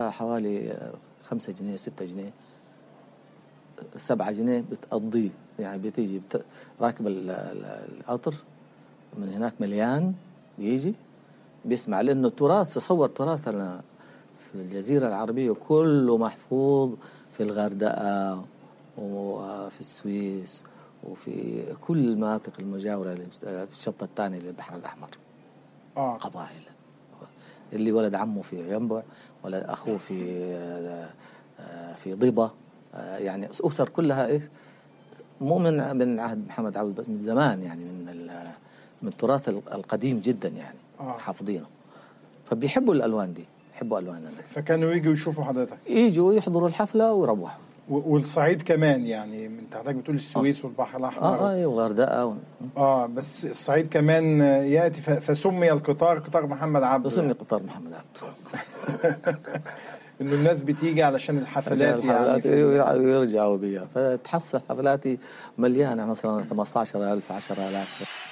على حوالي خمسة جنيه ستة جنيه سبعة جنيه بتقضيه يعني بتيجي بت... راكب ال- ال- القطر من هناك مليان بيجي بيسمع لأنه التراث تصور تراثنا في الجزيرة العربية كله محفوظ في الغردقة وفي السويس وفي كل المناطق المجاورة للشط الثاني للبحر الأحمر اه قبائل اللي ولد عمه في ينبع ولد أخوه في آه، آه، في ضبة آه، يعني أسر كلها إيه مو من من عهد محمد عبد بس من زمان يعني من ال- من التراث القديم جدا يعني اه حافظينه فبيحبوا الألوان دي يحبوا ألواننا فكانوا يجوا يشوفوا حضرتك يجوا يحضروا الحفلة ويروحوا و- والصعيد كمان يعني انت حضرتك بتقول السويس والبحر الاحمر اه اه والغردقة و- اه بس الصعيد كمان ياتي ف- فسمي القطار قطار محمد عبده بسمي قطار محمد عبد انه الناس بتيجي علشان الحفلات يعني الحفلات في- ويرجعوا بيها فتحصل حفلاتي مليانة مثلا 15000 10000